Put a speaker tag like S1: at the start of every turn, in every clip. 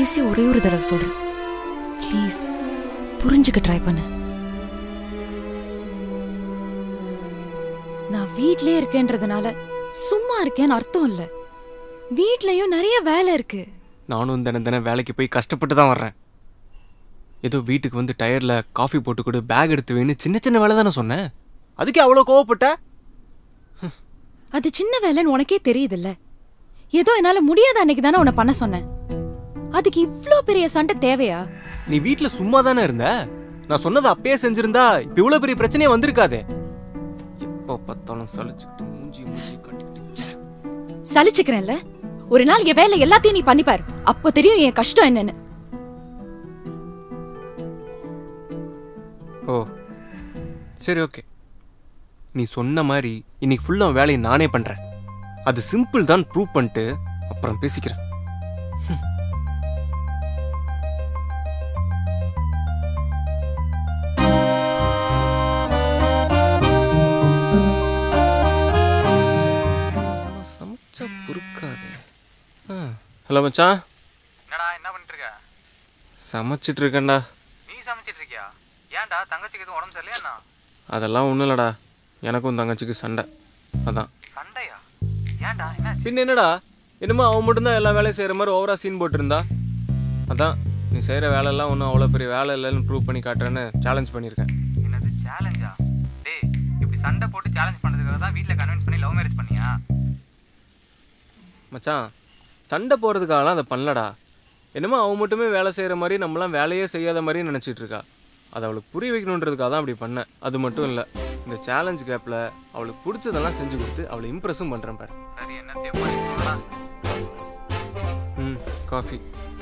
S1: கடைசி ஒரே ஒரு தடவை சொல்றேன் ப்ளீஸ் புரிஞ்சுக்க ட்ரை பண்ணு நான் வீட்லயே இருக்கேன்றதுனால சும்மா இருக்கேன்னு அர்த்தம் இல்ல வீட்லயும் நிறைய வேலை இருக்கு
S2: நானும் தினம் தினம் வேலைக்கு போய் கஷ்டப்பட்டு தான் வர்றேன் ஏதோ வீட்டுக்கு வந்து டயர்ல காஃபி போட்டு கொடு பேக் எடுத்து வேணும் சின்ன சின்ன வேலை தானே சொன்னேன் அதுக்கே அவ்வளோ கோவப்பட்ட
S1: அது சின்ன வேலைன்னு உனக்கே தெரியுதுல்ல ஏதோ என்னால முடியாத அன்னைக்கு தானே உன்னை பண்ண சொன்னேன் அதுக்கு இவ்ளோ பெரிய சண்டை தேவையா
S2: நீ வீட்ல சும்மா தானே இருந்த நான் சொன்னதை அப்பயே செஞ்சிருந்தா இப்ப இவ்வளவு பெரிய பிரச்சனையே வந்திருக்காதே எப்போ பார்த்தாலும் சலிச்சுக்கிட்டு மூஞ்சி மூஞ்சி கட்டிக்கிட்டு ச்சே.
S1: சலிச்சுக்கிறேன்ல ஒரு நாள் என் வேலை எல்லாத்தையும் நீ பண்ணிப்பார் அப்போ தெரியும் என் கஷ்டம் என்னன்னு
S2: ஓ சரி ஓகே நீ சொன்ன மாதிரி இன்னைக்கு ஃபுல்லா வேலையை நானே பண்றேன் அது சிம்பிள் தான் ப்ரூவ் பண்ணிட்டு அப்புறம் பேசிக்கிறேன் சமைச்சா பொறுக்காதே ஹலோ மச்சான்
S3: என்னடா என்ன பண்ணிட்டு இருக்க
S2: சமைச்சிட்டு இருக்கேன்டா
S3: நீ சமைச்சிட்டு இருக்கியா ஏன்டா தங்கச்சிக்கு எதுவும் உடம்பு சரியில்லையா என்ன
S2: அதெல்லாம் ஒன்றும் இல்லைடா எனக்கும் தங்கச்சிக்கு சண்டை அதான்
S3: சண்டையா ஏன்டா என்ன
S2: பின்ன என்னடா என்னமோ அவன் மட்டும்தான் எல்லா வேலையும் செய்கிற மாதிரி ஓவரா சீன் போட்டிருந்தா அதான் நீ செய்கிற வேலையெல்லாம் ஒன்றும் அவ்வளோ பெரிய வேலை இல்லைன்னு ப்ரூவ் பண்ணி காட்டுறேன்னு சேலஞ்ச் பண்ணியிருக்கேன்
S3: என்னது சேலஞ்சா டேய் இப்படி சண்டை போட்டு சேலஞ்ச் பண்ணதுக்காக தான் வீட்டில் கன்வின்ஸ் பண்ணி லவ் மேரேஜ் பண்ணியா
S2: மச்சான் சண்டை போகிறதுக்காகலாம் அதை பண்ணலடா என்னமோ அவன் மட்டுமே வேலை செய்கிற மாதிரி நம்மளாம் வேலையே செய்யாத மாதிரி நினச்சிட்டு இருக்கா அதை அவளுக்கு புரிய வைக்கணுன்றதுக்காக தான் அப்படி பண்ணேன் அது மட்டும் இல்லை இந்த சேலஞ்ச் கேப்பில் அவளுக்கு பிடிச்சதெல்லாம் செஞ்சு கொடுத்து அவளை இம்ப்ரெஸும் பண்ணுறேன் பாரு
S3: சரி என்ன தேவ் பண்ணி சொல்லலாம்
S2: ம் காஃபி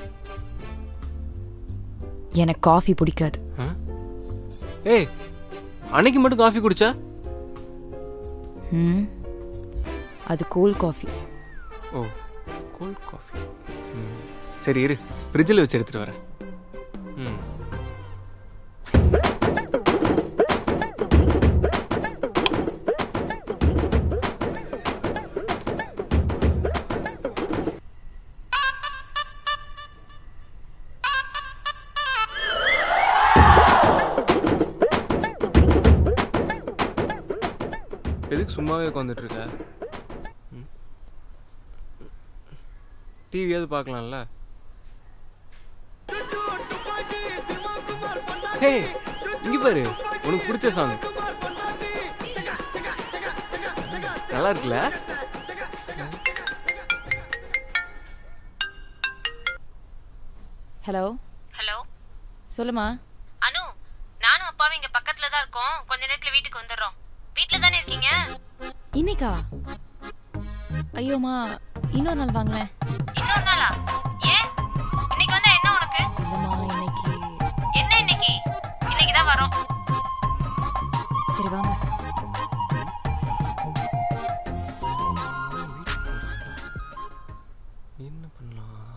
S1: எனக்கு காஃபி பிடிக்காது
S2: ஆ? ஏய் அன்னைக்கு மட்டும் காஃபி குடிச்சா
S1: ம் அது கோல்ட் காஃபி
S2: ஓ கோல்ட் காஃபி ம் சரி இரு ஃப்ரிட்ஜில் வச்சு எடுத்துகிட்டு வரேன் ம் எதுக்கு சும்மாவே உட்காந்துட்டு இருக்க டிவியாவது பார்க்கலாம்ல ஹே இங்க பாரு உனக்கு பிடிச்ச சாங் நல்லா இருக்குல்ல
S1: ஹலோ
S4: ஹலோ
S1: சொல்லுமா
S4: அனு நானும் அப்பாவும் இங்க பக்கத்துல தான் இருக்கோம் கொஞ்ச நேரத்துல வீட்டுக்கு வந்துடுறோம் வீட்ல தானே இருக்கீங்க
S1: இன்னைக்கா ஐயோமா இன்னொரு நாள் வாங்களேன்
S4: இன்னொரு நாளா ஏன் இன்னைக்கு வந்தா என்ன உனக்கு
S1: இல்லைம்மா இன்னைக்கு
S4: என்ன இன்னைக்கு இன்னைக்கு தான் வரோம்
S1: சரி வாங்க
S2: என்ன பண்ணலாம்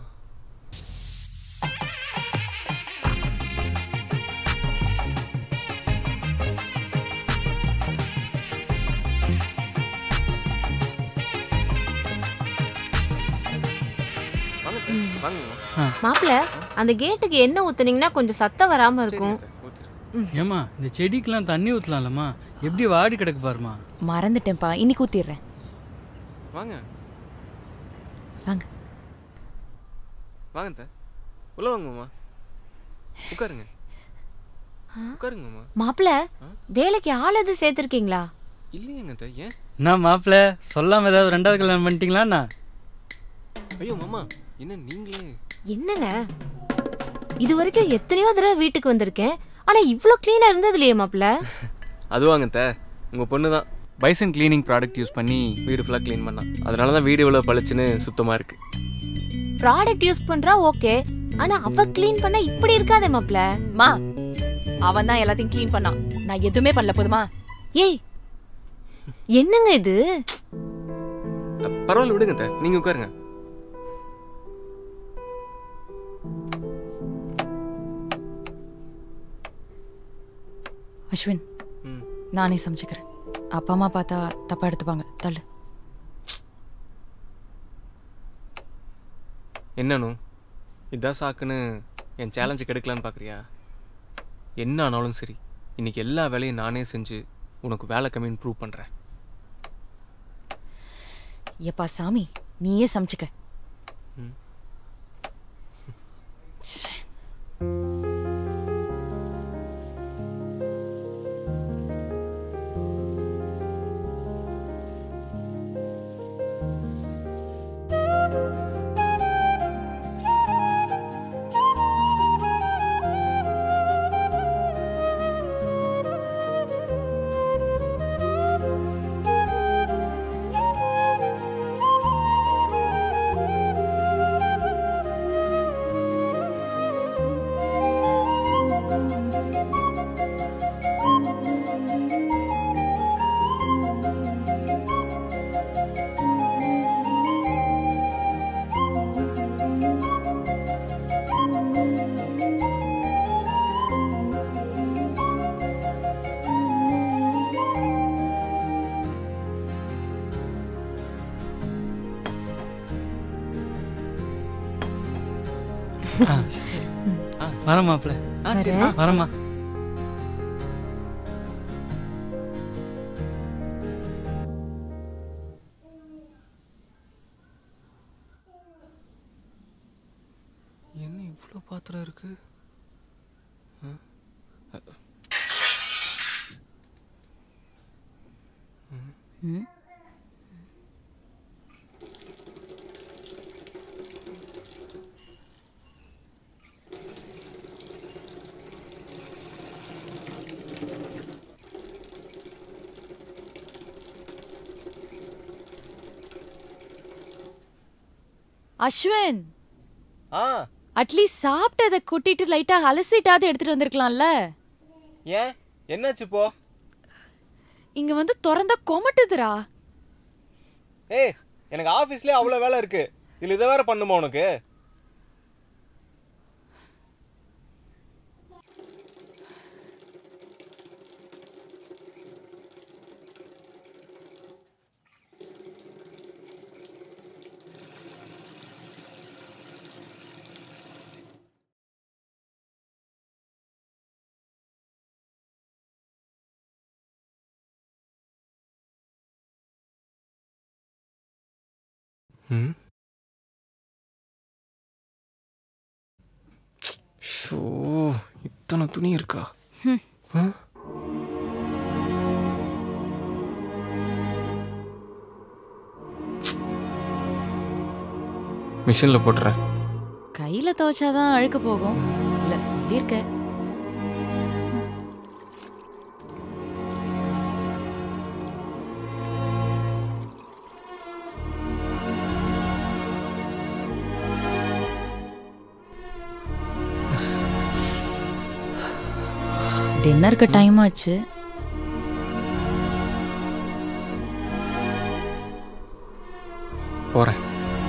S2: வாங்க அத்தை, வாங்க
S4: மாப்பிள அந்த கேட்டுக்கு என்ன ஊத்துனீங்கன்னா கொஞ்சம் சத்தம் வராம இருக்கும்
S5: ஏம்மா இந்த செடிக்கெல்லாம் தண்ணி ஊற்றலாம்லம்மா எப்படி வாடி கிடக்கு பாருமா
S1: மறந்துட்டேன்ப்பா இன்னைக்கு ஊத்திடுறேன்
S2: வாங்க
S1: வாங்க
S2: வாங்க அத்தை. உள்ள வாங்க மாமா உட்காருங்க உட்காருங்க மாமா
S4: மாப்பிள வேலைக்கு ஆள் எது சேர்த்திருக்கீங்களா
S2: இல்லையேங்க அத்தை, ஏன்
S5: என்ன மாப்பிள்ள சொல்லாம ஏதாவது ரெண்டாவது கல்யாணம் பண்ணிட்டீங்களாண்ணா
S2: ஐயோ மாமா என்ன நீங்களே
S4: என்னங்க இது வரைக்கும் எத்தனையோ தடவை வீட்டுக்கு வந்திருக்கேன் ஆனா இவ்ளோ கிளீனா இருந்தது இல்லையே மாப்பிள
S2: அதுவாங்க அத்தை உங்கள் பொண்ணு தான் பைசன் க்ளீனிங் ப்ராடக்ட் யூஸ் பண்ணி வீடு ஃபுல்லாக க்ளீன் பண்ணான் அதனால தான் வீடு இவ்வளோ பளிச்சுன்னு சுத்தமாக இருக்கு
S4: ப்ராடக்ட் யூஸ் பண்றா ஓகே ஆனா அவ க்ளீன் பண்ண இப்படி இருக்காதே மாப்பிள
S1: மா அவன் தான் எல்லாத்தையும் க்ளீன் பண்ணான் நான் எதுவுமே பண்ணல போதுமா
S4: ஏய் என்னங்க இது
S2: அ, பரவாயில்ல விடுங்க அத்தை நீங்கள் உட்காருங்க
S1: அஸ்வின்
S2: ம்
S1: நானே சமைச்சுக்கிறேன் அப்பா அம்மா பார்த்தா தப்பா எடுத்துப்பாங்க தள்ளு
S2: என்னன்னு இதான் சாக்குன்னு என் சேலஞ்சு கெடுக்கலான்னு பார்க்குறியா என்ன ஆனாலும் சரி இன்னைக்கு எல்லா வேலையும் நானே செஞ்சு உனக்கு வேலை கம்மின்னு ப்ரூவ் பண்ணுறேன்
S1: எப்பா சாமி நீயே சமைச்சுக்க
S5: வரேன் மாப்பிள்ள
S2: ஆ சரி
S4: வரேன்.
S5: வரேம்மா
S2: என்ன இவ்வளோ பாத்திரம் இருக்கு ஆ?
S1: அஸ்வின்
S2: ஆ
S1: அட்லீஸ்ட் சாப்பிட்டதை கொட்டிட்டு லைட்டா அலசிட்டாவது எடுத்துட்டு வந்திருக்கலாம்ல
S2: ஏன் என்னாச்சு இப்போ
S1: இங்க வந்து திறந்தா கொமட்டுதுடா
S2: ஏய் எனக்கு ஆஃபீஸ்லேயே அவ்வளோ வேலை இருக்கு இதில் இதை வேற பண்ணுமா உனக்கு ம் ஷோ இத்தனை துணி இருக்கா ஆ? மிஷினில் போட்டுறேன்
S1: கையில துவைச்சாதான் அழுக்கு போகும் இல்ல சொல்லியிருக்க டின்னருக்கு டைம் ஆச்சு
S2: போகிறேன்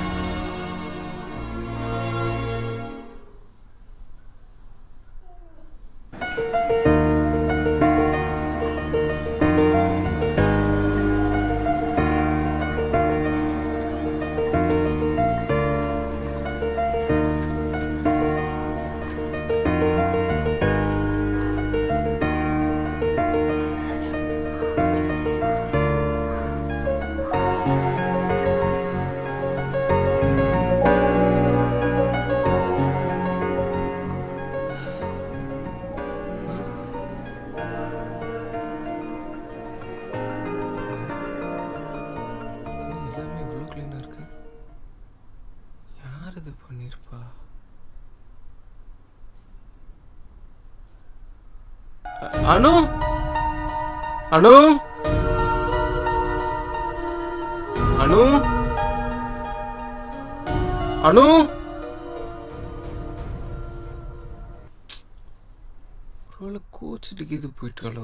S2: எல்லாமே இவ்வளோ க்ளீனாக இருக்கு யார் இது பண்ணியிருப்பா அ- அனு அனு அனு அனு ஒருவேளை கோச்சிட்டு இது போயிட்டாலோ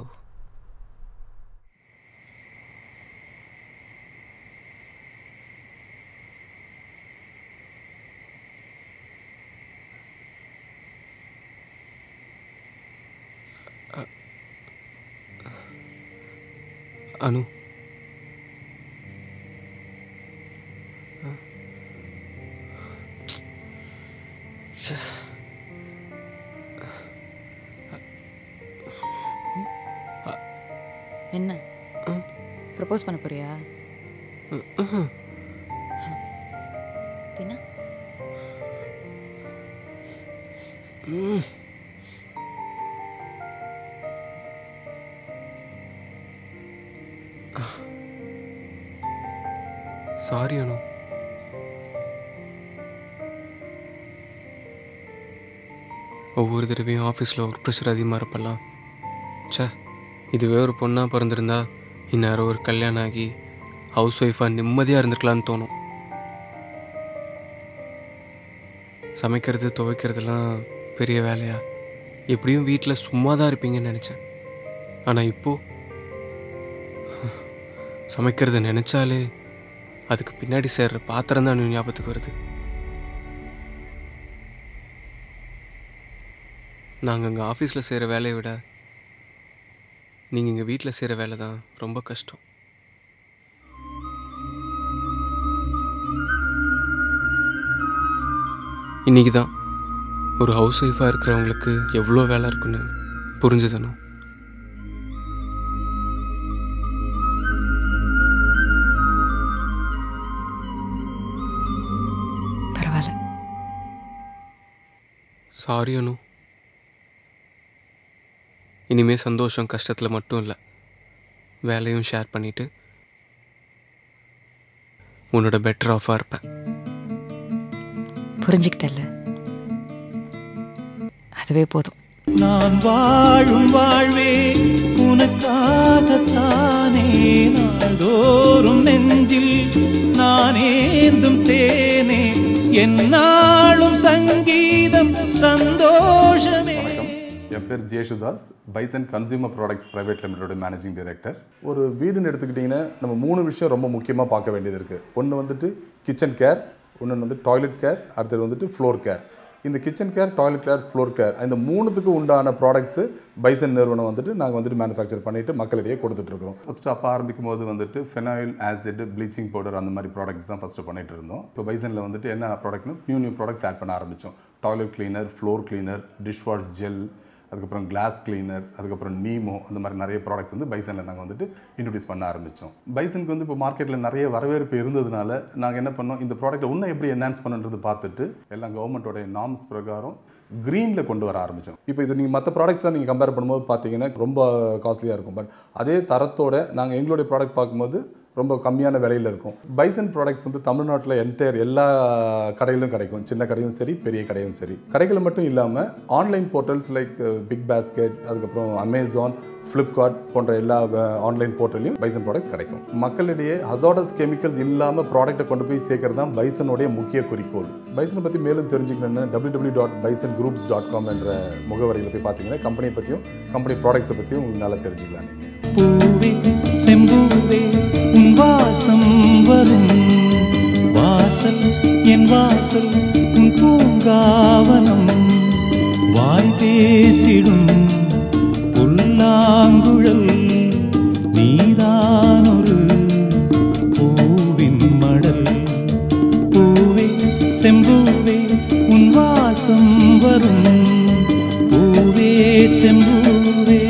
S2: அனு
S1: என்ன ப்ரப்போஸ் பண்ண போறியா பின்ன
S2: சாரி அனு ஒவ்வொரு தடவையும் ஆஃபீஸில் ஒர்க் ப்ரெஷர் அதிகமாக இருப்பெல்லாம் ச்சே இதுவே ஒரு பொண்ணாக பிறந்திருந்தா இந்நேரம் ஒரு கல்யாணம் ஆகி ஹவுஸ் ஒய்ஃபாக நிம்மதியாக இருந்திருக்கலான்னு தோணும் சமைக்கிறது துவைக்கிறதுலாம் பெரிய வேலையா எப்படியும் வீட்டில் சும்மா தான் இருப்பீங்கன்னு நினச்சேன் ஆனால் இப்போது சமைக்கிறத நினச்சாலே அதுக்கு பின்னாடி சேர்ற பாத்திரம் தான் ஞாபகத்துக்கு வருது நாங்கள் இங்கே ஆஃபீஸில் செய்கிற வேலையை விட நீங்கள் இங்கே வீட்டில் செய்கிற வேலை தான் ரொம்ப கஷ்டம் இன்னைக்கு தான் ஒரு ஹவுஸ் ஒய்ஃபாக இருக்கிறவங்களுக்கு எவ்வளோ வேலை இருக்குன்னு புரிஞ்சுதணும்
S1: பரவாயில்ல
S2: சாரி அனு இனிமே சந்தோஷம் கஷ்டத்தில் மட்டும் இல்லை வேலையும் ஷேர் பண்ணிட்டு உன்னோட பெட்டர் ஆஃபாக இருப்பேன்
S1: புரிஞ்சுக்கிட்டல அதுவே போதும்
S6: நான் வாழும் வாழ்வே உனக்காகத்தானே நாள்தோறும் நெஞ்சில் நான் ஏந்தும் தேனே என்னாலும் சங்கீதம் சந்தோஷமே
S7: வணக்கம் என் பேர் Jesudas Bison consumer products private limited managing director ஒரு வீடுன்னு எடுத்துக்கிட்டிங்கன்னா நம்ம மூணு விஷயம் ரொம்ப முக்கியமாக பார்க்க வேண்டியது இருக்குது ஒன்று வந்துட்டு கிச்சன் கேர் ஒன்று வந்து டாய்லெட் கேர் அடுத்தது வந்துட்டு ஃப்ளோர் கேர் இந்த kitchen care toilet care floor care இந்த மூணுத்துக்கு உண்டான ப்ராடக்ட்ஸு பைசன் நிறுவனம் வந்துட்டு நாங்கள் வந்துட்டு மேனுஃபேக்சர் பண்ணிட்டு மக்களிடையே கொடுத்துட்ருக்கோம் ஃபஸ்ட்டு அப்போ ஆரம்பிக்கும் போது வந்துட்டு ஃபெனாயில் ஆசிட் ப்ளீச்சிங் பவுடர் அந்த மாதிரி ப்ராடக்ட்ஸ் தான் ஃபஸ்ட்டு பண்ணிட்டு இருந்தோம் இப்போ பைசனில் வந்துட்டு என்ன ப்ராடக்ட்னு நியூ நியூ ப்ராடக்ட்ஸ் ஆட் பண்ண ஆரம்பித்தோம் toilet cleaner floor cleaner dish wash gel அதுக்கப்புறம் கிளாஸ் கிளீனர் அதுக்கப்புறம் நீமோ அந்த மாதிரி நிறைய ப்ராடக்ட்ஸ் வந்து பைசனில் நாங்கள் வந்துட்டு இன்ட்ரடியூஸ் பண்ண ஆரம்பித்தோம் பைசனுக்கு வந்து இப்போ மார்க்கெட்டில் நிறைய வரவேற்பு இருந்ததுனால நாங்கள் என்ன பண்ணோம் இந்த ப்ராடக்ட்டை இன்னும் எப்படி என்ஹான்ஸ் பண்ணுன்றது பார்த்துட்டு எல்லாம் கவர்மெண்ட்டோட நார்ம்ஸ் பிரகாரம் க்ரீனில் கொண்டு வர ஆரம்பித்தோம் இப்போ இது நீங்கள் மற்ற ப்ராடக்ட்ஸ்லாம் நீங்கள் கம்பேர் பண்ணும்போது பார்த்தீங்கன்னா ரொம்ப காஸ்ட்லியாக இருக்கும் பட் அதே தரத்தோட நாங்கள் எங்களுடைய ப்ராடக்ட் பார்க்கும்போது ரொம்ப கம்மியான விலையில் இருக்கும் பைசன் ப்ராடக்ட்ஸ் வந்து தமிழ்நாட்டில் என்டையர் எல்லா கடையிலும் கிடைக்கும் சின்ன கடையும் சரி பெரிய கடையும் சரி கடைகள் மட்டும் இல்லாமல் online portals like Big Basket அதுக்கப்புறம் அமேசான் ஃப்ளிப்கார்ட் போன்ற எல்லா ஆன்லைன் போர்ட்டல்லையும் பைசன் ப்ராடக்ட்ஸ் கிடைக்கும் மக்களிடையே ஹசார்டஸ் கெமிக்கல்ஸ் இல்லாமல் ப்ராடக்ட்டை கொண்டு போய் சேர்க்கறது தான் பைசனுடைய முக்கிய குறிக்கோள் பைசனை பற்றி மேலும் தெரிஞ்சுக்கணும்னா W W dot Bison groups dot com என்ற முகவரியில் போய் பார்த்தீங்கன்னா கம்பெனியை பற்றியும் கம்பெனி ப்ராடக்ட்ஸை பற்றியும் உங்களுக்கு நல்லா தெரிஞ்சுக்கலாம் நீங்கள்
S6: பூவே செம்பூவே உன் வாசம் வரும் வாசல் என் வாசல் உன் பூங்காவனம் வாய் பேசிடும் புல்லாங்குழல் நீதானொரு பூவின் மடல் பூவே செம்பூவே உன் வாசம் வரும் பூவே செம்பூவே